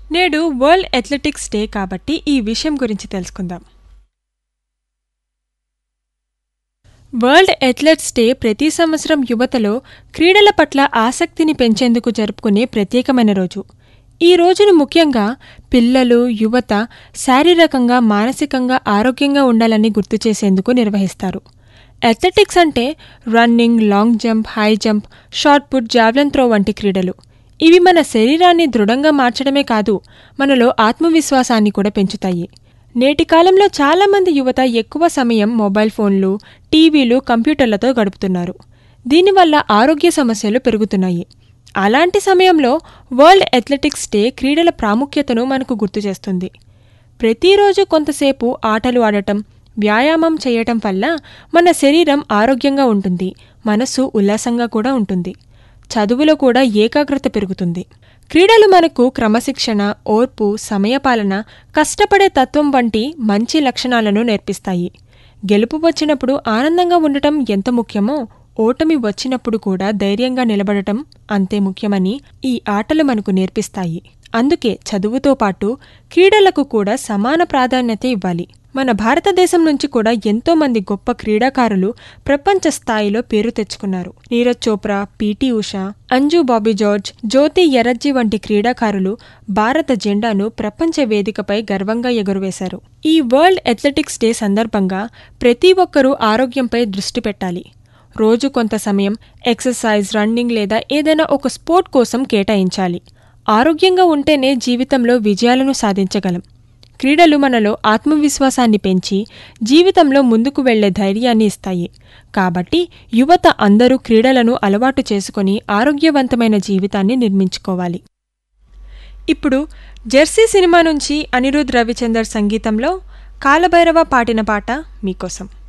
నేడు world athletics day కాబట్టి ఈ విషయం గురించి తెలుసుకుందాం వరల్డ్ అథ్లెట్స్ డే ప్రతి సంవత్సరం యువతలో క్రీడల పట్ల ఆసక్తిని పెంచేందుకు జరుపుకునే ప్రత్యేకమైన రోజు ఈ రోజును ముఖ్యంగా పిల్లలు యువత శారీరకంగా మానసికంగా ఆరోగ్యంగా ఉండాలని గుర్తు చేసేందుకు నిర్వహిస్తారు అథ్లెటిక్స్ అంటే running long jump high jump shot put javelin throw వంటి క్రీడలు ఇవి మన శరీరాన్ని దృఢంగా మార్చడమే కాదు మనలో ఆత్మవిశ్వాసాన్ని కూడా పెంచుతాయి నేటి కాలంలో చాలామంది యువత ఎక్కువ సమయం మొబైల్ ఫోన్లు టీవీలు కంప్యూటర్లతో గడుపుతున్నారు దీనివల్ల ఆరోగ్య సమస్యలు పెరుగుతున్నాయి అలాంటి సమయంలో వరల్డ్ అథ్లెటిక్స్ డే క్రీడల ప్రాముఖ్యతను మనకు గుర్తు చేస్తుంది ప్రతిరోజు కొంతసేపు ఆటలు ఆడటం వ్యాయామం చేయటం వల్ల మన శరీరం ఆరోగ్యంగా ఉంటుంది మనసు ఉల్లాసంగా కూడా ఉంటుంది చదువులో కూడా ఏకాగ్రత పెరుగుతుంది క్రీడలు మనకు క్రమశిక్షణ ఓర్పు సమయపాలన కష్టపడే తత్వం వంటి మంచి లక్షణాలను నేర్పిస్తాయి గెలుపు వచ్చినప్పుడు ఆనందంగా ఉండటం ఎంత ముఖ్యమో ఓటమి వచ్చినప్పుడు కూడా ధైర్యంగా నిలబడటం అంతే ముఖ్యమని ఈ ఆటలు మనకు నేర్పిస్తాయి అందుకే చదువుతో పాటు క్రీడలకు కూడా సమాన ప్రాధాన్యత ఇవ్వాలి మన భారతదేశం నుంచి కూడా ఎంతో మంది గొప్ప క్రీడాకారులు ప్రపంచ స్థాయిలో పేరు తెచ్చుకున్నారు Neeraj Chopra PT Usha Anju Bobby George Jyothi Yarraji వంటి క్రీడాకారులు భారత జెండాను ప్రపంచ వేదికపై గర్వంగా ఎగురవేశారు ఈ వరల్డ్ అథ్లెటిక్స్ డే సందర్భంగా ప్రతి ఒక్కరూ ఆరోగ్యంపై దృష్టి పెట్టాలి రోజు కొంత సమయం ఎక్సర్సైజ్ రన్నింగ్ లేదా ఏదైనా ఒక స్పోర్ట్ కోసం కేటాయించాలి ఆరోగ్యంగా ఉంటేనే జీవితంలో విజయాలను సాధించగలం క్రీడలు మనలో ఆత్మవిశ్వాసాన్ని పెంచి జీవితంలో ముందుకు వెళ్లే ధైర్యాన్ని ఇస్తాయి కాబట్టి యువత అందరూ క్రీడలను అలవాటు చేసుకుని ఆరోగ్యవంతమైన జీవితాన్ని నిర్మించుకోవాలి ఇప్పుడు జెర్సీ సినిమా నుంచి అనిరుద్ రవిచందర్ సంగీతంలో కాలభైరవ పాడిన పాట మీకోసం